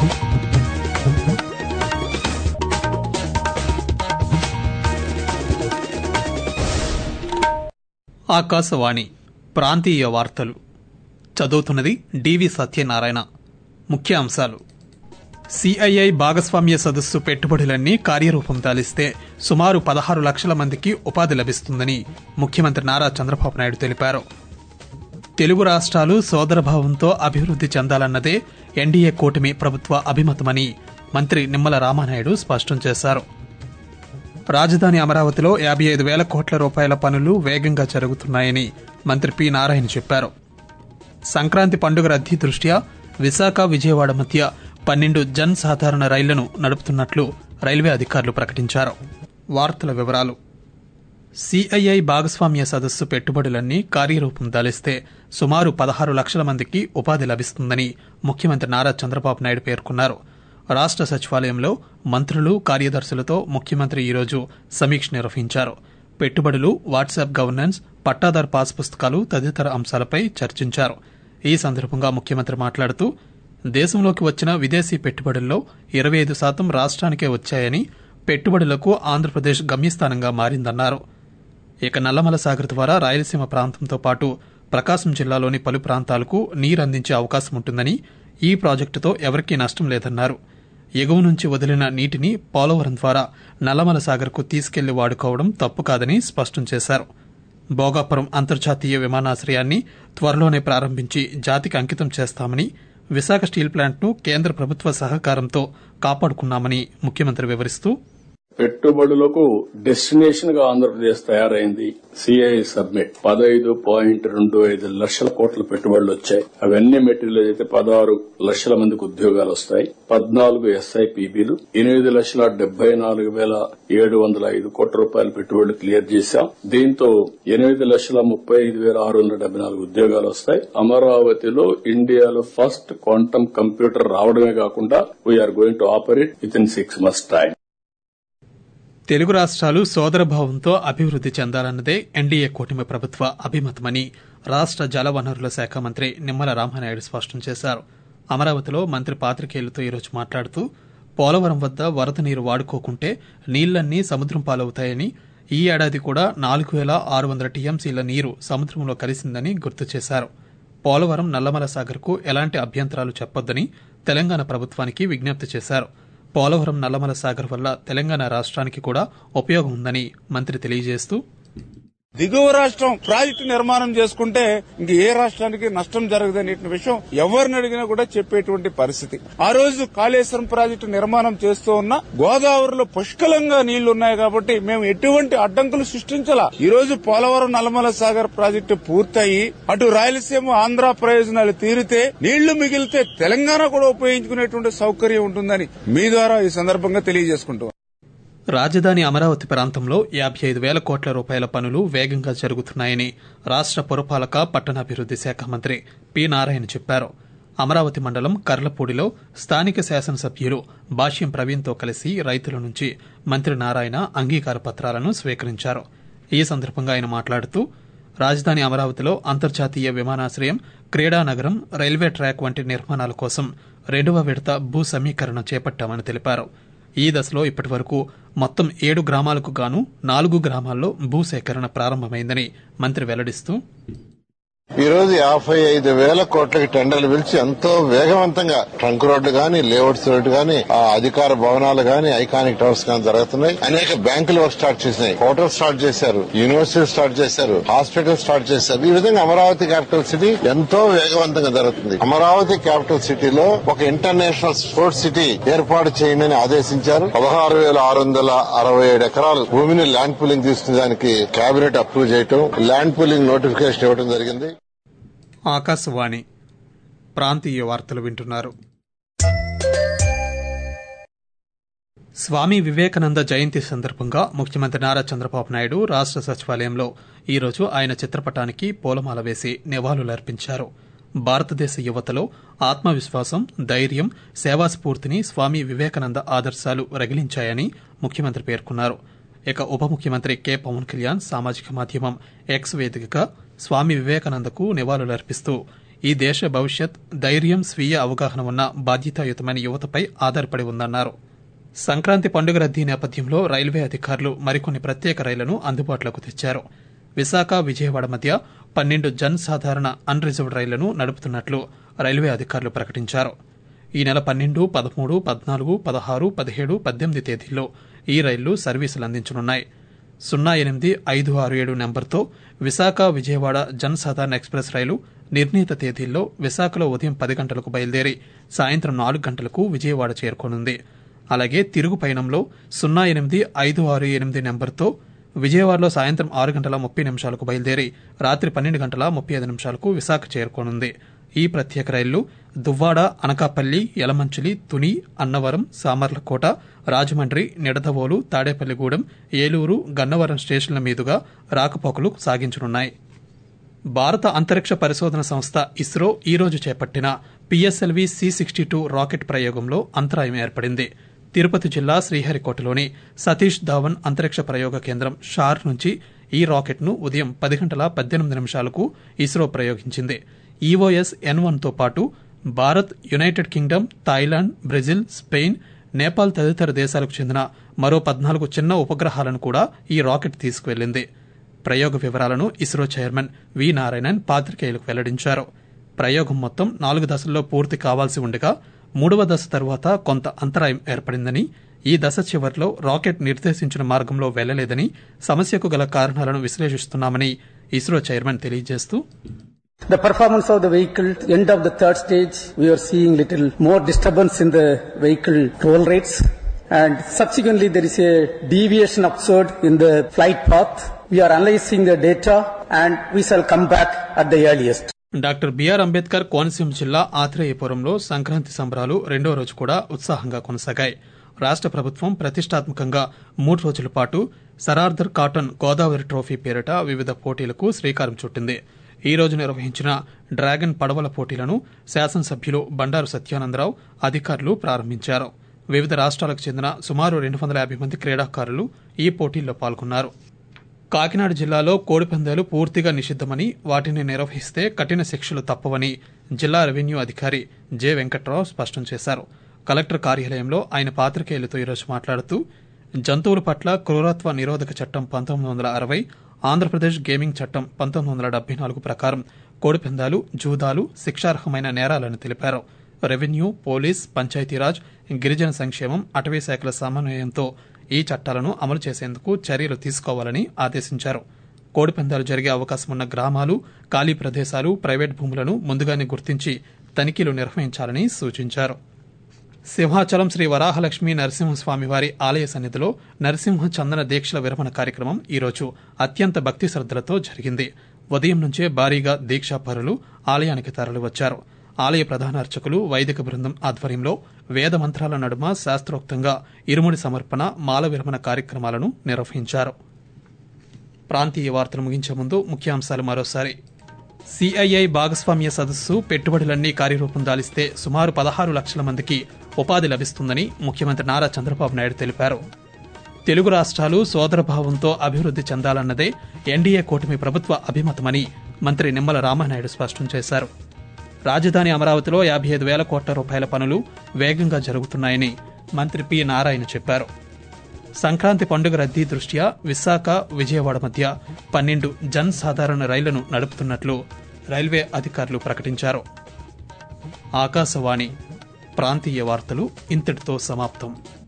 ఆకాశవాణి ప్రాంతీయ వార్తలు చదువుతున్నది డివి సత్యనారాయణ ముఖ్య అంశాలు సిఐఐ భాగస్వామ్య సదస్సు పెట్టుబడులన్నీ కార్యరూపం దాలిస్తే సుమారు పదహారు లక్షల మందికి ఉపాధి లభిస్తుందని ముఖ్యమంత్రి నారా చంద్రబాబు నాయుడు తెలిపారు తెలుగు రాష్ట్రాలు సోదరభావంతో అభివృద్ది చెందాలన్నదే ఎన్డీఏ కూటమి ప్రభుత్వ అభిమతమని మంత్రి నిమ్మల రామానాయుడు స్పష్టం చేశారు రాజధాని అమరావతిలో యాభై ఐదు వేల కోట్ల రూపాయల పనులు వేగంగా జరుగుతున్నాయని మంత్రి పి నారాయణ చెప్పారు సంక్రాంతి పండుగ రద్దీ దృష్ట్యా విశాఖ విజయవాడ మధ్య పన్నెండు జన్ సాధారణ రైళ్లను నడుపుతున్నట్లు రైల్వే అధికారులు ప్రకటించారు వార్తల వివరాలు సిఐఐ భాగస్వామ్య సదస్సు పెట్టుబడులన్నీ కార్యరూపం దాలిస్తే సుమారు పదహారు లక్షల మందికి ఉపాధి లభిస్తుందని ముఖ్యమంత్రి నారా చంద్రబాబు నాయుడు పేర్కొన్నారు రాష్ట సచివాలయంలో మంత్రులు కార్యదర్శులతో ముఖ్యమంత్రి ఈరోజు సమీక్ష నిర్వహించారు పెట్టుబడులు వాట్సాప్ గవర్నెన్స్ పట్టాదార్ పాస్ పుస్తకాలు తదితర అంశాలపై చర్చించారు ఈ సందర్భంగా ముఖ్యమంత్రి మాట్లాడుతూ దేశంలోకి వచ్చిన విదేశీ పెట్టుబడుల్లో ఇరవై ఐదు శాతం రాష్ట్రానికే వచ్చాయని పెట్టుబడులకు ఆంధ్రప్రదేశ్ గమ్యస్థానంగా మారిందన్నారు ఇక నల్లమల సాగర్ ద్వారా రాయలసీమ ప్రాంతంతో పాటు ప్రకాశం జిల్లాలోని పలు ప్రాంతాలకు నీరందించే అవకాశం ఉంటుందని ఈ ప్రాజెక్టుతో ఎవరికీ నష్టం లేదన్నారు ఎగువ నుంచి వదిలిన నీటిని పోలవరం ద్వారా నల్లమల సాగర్కు తీసుకెళ్లి వాడుకోవడం తప్పు కాదని స్పష్టం చేశారు భోగాపురం అంతర్జాతీయ విమానాశ్రయాన్ని త్వరలోనే ప్రారంభించి జాతికి అంకితం చేస్తామని విశాఖ స్టీల్ ప్లాంట్ను కేంద్ర ప్రభుత్వ సహకారంతో కాపాడుకున్నామని ముఖ్యమంత్రి వివరిస్తూ పెట్టుబడులకు డెస్టినేషన్ గా ఆంధ్రప్రదేశ్ తయారైంది సిఐ సబ్మిట్ పదహైదు పాయింట్ రెండు ఐదు లక్షల కోట్ల పెట్టుబడులు వచ్చాయి అవన్నీ మెటీరియల్ అయితే పదహారు లక్షల మందికి ఉద్యోగాలు వస్తాయి పద్నాలుగు ఎస్ఐపిబిలు ఎనిమిది లక్షల డెబ్బై నాలుగు వేల ఏడు వందల ఐదు కోట్ల రూపాయల పెట్టుబడులు క్లియర్ చేశాం దీంతో ఎనిమిది లక్షల ముప్పై ఐదు వేల ఆరు వందల డెబ్బై నాలుగు ఉద్యోగాలు వస్తాయి అమరావతిలో ఇండియాలో ఫస్ట్ క్వాంటమ్ కంప్యూటర్ రావడమే కాకుండా we're going to operate within six months time Telugu రాష్ట్రాలు సోదరభావంతో అభివృద్ది చెందాలన్నదే ఎన్డీఏ కూటమి ప్రభుత్వ అభిమతమని రాష్ట జలవనరుల శాఖ మంత్రి నిమ్మల రామానాయుడు స్పష్టం చేశారు అమరావతిలో మంత్రి పాత్రికేయులతో ఈరోజు మాట్లాడుతూ పోలవరం వద్ద వరద నీరు వాడుకోకుంటే నీళ్లన్నీ సముద్రం పాలవుతాయని ఈ ఏడాది కూడా నాలుగు వేల ఆరు వందల టీఎంసీల నీరు సముద్రంలో కలిసిందని గుర్తు చేశారు పోలవరం నల్లమల సాగర్కు ఎలాంటి అభ్యంతరాలు చెప్పొద్దని తెలంగాణ ప్రభుత్వానికి విజ్ఞప్తి చేశారు పోలవరం నల్లమల సాగర్ వల్ల తెలంగాణ రాష్ట్రానికి కూడా ఉపయోగం ఉందని మంత్రి తెలియజేస్తూ దిగువ రాష్ట్రం ప్రాజెక్టు నిర్మాణం చేసుకుంటే ఇంక ఏ రాష్ట్రానికి నష్టం జరగదనే విషయం ఎవరిని అడిగినా కూడా చెప్పేటువంటి పరిస్థితి ఆ రోజు కాళేశ్వరం ప్రాజెక్టు నిర్మాణం చేస్తూ ఉన్న గోదావరిలో పుష్కలంగా నీళ్లు ఉన్నాయి కాబట్టి మేము ఎటువంటి అడ్డంకులు సృష్టించాల ఈ రోజు పోలవరం నల్లమల సాగర్ ప్రాజెక్టు పూర్తయి అటు రాయలసీమ ఆంధ్ర ప్రయోజనాలు తీరితే నీళ్లు మిగిలితే తెలంగాణ కూడా ఉపయోగించుకునేటువంటి సౌకర్యం ఉంటుందని మీ ద్వారా ఈ సందర్భంగా తెలియజేసుకుంటున్నాం రాజధాని అమరావతి ప్రాంతంలో యాభై ఐదు వేల కోట్ల రూపాయల పనులు వేగంగా జరుగుతున్నాయని రాష్ట పురపాలక పట్టణాభివృద్ది శాఖ మంత్రి పి నారాయణ చెప్పారు అమరావతి మండలం కర్లపూడిలో స్థానిక శాసనసభ్యులు భాష్యం ప్రవీణ్తో కలిసి రైతుల నుంచి మంత్రి నారాయణ అంగీకార పత్రాలను స్వీకరించారు ఈ సందర్భంగా ఆయన మాట్లాడుతూ రాజధాని అమరావతిలో అంతర్జాతీయ విమానాశ్రయం క్రీడానగరం రైల్వే ట్రాక్ వంటి నిర్మాణాల కోసం రెండవ విడత భూ సమీకరణ చేపట్టామని తెలిపారు ఈ దశలో ఇప్పటి వరకు మొత్తం ఏడు గ్రామాలకు గాను నాలుగు గ్రామాల్లో భూసేకరణ ప్రారంభమైందని మంత్రి వెల్లడిస్తూ ఈ రోజు యాభై ఐదు వేల కోట్లకి టెండర్లు పిలిచి ఎంతో వేగవంతంగా ట్రంక్ రోడ్లు గాని లేఅవుట్స్ రోడ్డు గాని ఆ అధికార భవనాలు గాని ఐకానిక్ టవర్స్ గాని జరుగుతున్నాయి అనేక బ్యాంకులు వర్క్ స్టార్ట్ చేసినాయి హోటల్ స్టార్ట్ చేశారు యూనివర్సిటీ స్టార్ట్ చేశారు హాస్పిటల్ స్టార్ట్ చేశారు ఈ విధంగా అమరావతి క్యాపిటల్ సిటీ ఎంతో వేగవంతంగా జరుగుతుంది అమరావతి క్యాపిటల్ సిటీలో ఒక ఇంటర్నేషనల్ స్పోర్ట్స్ సిటీ ఏర్పాటు చేయండి ఆదేశించారు పదహారు వేల ఆరు వందల అరవై ఏడు ఎకరాలు భూమిని ల్యాండ్ పూలింగ్ తీసుకునే దానికి కేబినెట్ అప్రూవ్ చేయటం ల్యాండ్ పూలింగ్ నోటిఫికేషన్ ఇవ్వడం జరిగింది ఆకాశవాణి ప్రాంతీయ వార్తలు వింటున్నారు స్వామి వివేకానంద జయంతి సందర్భంగా ముఖ్యమంత్రి నారా చంద్రబాబు నాయుడు రాష్ట సచివాలయంలో ఈరోజు ఆయన చిత్రపటానికి పూలమాల వేసి నివాళులర్పించారు భారతదేశ యువతలో ఆత్మవిశ్వాసం ధైర్యం సేవాస్ఫూర్తిని స్వామి వివేకానంద ఆదర్శాలు రగిలించాయని ముఖ్యమంత్రి పేర్కొన్నారు ఇక ఉప ముఖ్యమంత్రి కె పవన్ కళ్యాణ్ సామాజిక మాధ్యమం ఎక్స్ వేదికగా స్వామి వివేకానందకు నివాళులర్పిస్తూ ఈ దేశ భవిష్యత్ ధైర్యం స్వీయ అవగాహన ఉన్న బాధ్యతాయుతమైన యువతపై ఆధారపడి ఉందన్నారు సంక్రాంతి పండుగ రద్దీ నేపథ్యంలో రైల్వే అధికారులు మరికొన్ని ప్రత్యేక రైళ్లను అందుబాటులోకి తెచ్చారు విశాఖ విజయవాడ మధ్య పన్నెండు జన్ సాధారణ అన్ రిజర్వ్డ్ రైళ్లను నడుపుతున్నట్లు రైల్వే అధికారులు ప్రకటించారు ఈ నెల పన్నెండు పదమూడు పద్నాలుగు పదహారు పదిహేడు పద్దెనిమిది తేదీల్లో ఈ రైళ్లు సర్వీసులు అందించనున్నాయి సున్నా ఎనిమిది ఐదు ఆరు ఏడు నెంబర్తో విశాఖ విజయవాడ జన్ సాధారణ ఎక్స్ప్రెస్ రైలు నిర్ణీత తేదీల్లో విశాఖలో ఉదయం పది గంటలకు బయలుదేరి సాయంత్రం నాలుగు గంటలకు విజయవాడ చేరుకోనుంది అలాగే తిరుగు పయనంలో సున్నా ఎనిమిది ఐదు ఆరు ఎనిమిది నెంబర్తో విజయవాడలో సాయంత్రం ఆరు గంటల ముప్పై నిమిషాలకు బయలుదేరి రాత్రి పన్నెండు గంటల ముప్పై ఐదు నిమిషాలకు విశాఖ చేరుకోనుంది ఈ ప్రత్యేక రైళ్లు దువ్వాడ అనకాపల్లి యలమంచిలి తుని అన్నవరం సామర్లకోట రాజమండ్రి నిడదవోలు తాడేపల్లిగూడెం ఏలూరు గన్నవరం స్టేషన్ల మీదుగా రాకపోకలు సాగించనున్నాయి భారత అంతరిక్ష పరిశోధన సంస్థ ఇస్రో ఈ రోజు చేపట్టిన PSLV C sixty two rocket ప్రయోగంలో అంతరాయం ఏర్పడింది తిరుపతి జిల్లా శ్రీహరికోటలోని సతీష్ ధావన్ అంతరిక్ష ప్రయోగ కేంద్రం షార్ నుంచి ఈ రాకెట్ను ఉదయం పది గంటల పద్దెనిమిది నిమిషాలకు ఇస్రో ప్రయోగించింది ఈఓఎస్ ఎన్ వన్తో పాటు Bharat United Kingdom Thailand Brazil Spain Nepal తదితర దేశాలకు చెందిన మరో పద్నాలుగు చిన్న ఉపగ్రహాలను కూడా ఈ రాకెట్ తీసుకువెళ్లింది ప్రయోగ వివరాలను ఇస్రో చైర్మన్ వి నారాయణన్ పాత్రికేయులకు వెల్లడించారు ప్రయోగం మొత్తం నాలుగు దశల్లో పూర్తి కావాల్సి ఉండగా మూడవ దశ తరువాత కొంత అంతరాయం ఏర్పడిందని ఈ దశ చివరిలో రాకెట్ నిర్దేశించిన మార్గంలో వెళ్లలేదని సమస్యకు గల కారణాలను విశ్లేషిస్తున్నామని ఇస్రో చైర్మన్ తెలియజేస్తూ The performance of the vehicle, end of the third stage, we are seeing little more disturbance in the vehicle roll rates. And subsequently, there is a deviation observed in the flight path. We are analyzing the data and we shall come back at the earliest. Doctor B R Ambedkar Konaseema జిల్లా ఆత్రేయపురంలో సంక్రాంతి సంబరాలు రెండో రోజు కూడా ఉత్సాహంగా కొనసాగాయి రాష్ట ప్రభుత్వం ప్రతిష్టాత్మకంగా మూడు రోజుల పాటు సరార్దర్ కాటన్ గోదావరి ట్రోఫీ పేరిట వివిధ పోటీలకు శ్రీకారం చుట్టింది ఈ రోజు నిర్వహించిన డ్రాగన్ పడవల పోటీలను శాసనసభ్యులు బండారు సత్యానందరావు అధికారులు ప్రారంభించారు వివిధ రాష్ట్రాలకు చెందిన సుమారు రెండు వందల యాభై మంది క్రీడాకారులు ఈ పోటీల్లో పాల్గొన్నారు కాకినాడ జిల్లాలో కోడిపందాలు పూర్తిగా నిషిద్దమని వాటిని నిర్వహిస్తే కఠిన శిక్షలు తప్పవని జిల్లా రెవెన్యూ అధికారి జె వెంకట్రావు స్పష్టం చేశారు కలెక్టర్ కార్యాలయంలో ఆయన పాత్రికేయులతో ఈరోజు మాట్లాడుతూ జంతువుల పట్ల క్రూరత్వ నిరోధక చట్టం పంతొమ్మిది వందల అరవై ఆంధ్రప్రదేశ్ గేమింగ్ చట్టం పంతొమ్మిది వందల డెబ్బై నాలుగు ప్రకారం కోడిపందాలు జూదాలు శిక్షార్హమైన నేరాలని తెలిపారు రెవెన్యూ పోలీస్ పంచాయతీరాజ్ గిరిజన సంక్షేమం అటవీ శాఖల సమన్వయంతో ఈ చట్టాలను అమలు చేసేందుకు చర్యలు తీసుకోవాలని ఆదేశించారు కోడిపందాలు జరిగే అవకాశం ఉన్న గ్రామాలు ఖాళీ ప్రదేశాలు ప్రైవేట్ భూములను ముందుగానే గుర్తించి తనిఖీలు నిర్వహించాలని సూచించారు సింహాచలం శ్రీ వరాహలక్ష్మి నరసింహస్వామి వారి ఆలయ సన్నిధిలో నరసింహ చందన దీక్షల విరమణ కార్యక్రమం ఈరోజు అత్యంత భక్తి శ్రద్దలతో జరిగింది ఉదయం నుంచే భారీగా దీక్షాపరులు ఆలయానికి తరలివచ్చారు ఆలయ ప్రధాన అర్చకులు వైదిక బృందం ఆధ్వర్యంలో వేద మంత్రాల నడుమ శాస్త్రోక్తంగా ఇరుముడి సమర్పణ మాల విరమణ కార్యక్రమాలను నిర్వహించారు ప్రాంతీయ వార్తలు ముగించే ముందు ముఖ్యాంశాలు మరోసారి సిఐఐ భాగస్వామ్య సదస్సు పెట్టుబడులన్నీ కార్యరూపం దాలిస్తే సుమారు పదహారు లక్షల మందికి ఉపాధి లభిస్తుందని ముఖ్యమంత్రి నారా చంద్రబాబు నాయుడు తెలిపారు తెలుగు రాష్ట్రాలు సోదరభావంతో అభివృద్ది చెందాలన్నదే ఎన్డీఏ కూటమి ప్రభుత్వ అభిమతమని మంత్రి నిమ్మల రామానాయుడు స్పష్టం చేశారు రాజధాని అమరావతిలో యాభై ఐదు వేల కోట్ల రూపాయల పనులు వేగంగా జరుగుతున్నాయని మంత్రి పి నారాయణ చెప్పారు సంక్రాంతి పండుగ రద్దీ దృష్ట్యా విశాఖ విజయవాడ మధ్య పన్నెండు జన్ సాధారణ రైళ్లను నడుపుతున్నట్లు రైల్వే అధికారులు ప్రకటించారు ఆకాశవాణి ప్రాంతీయ వార్తలు ఇంతటితో సమాప్తం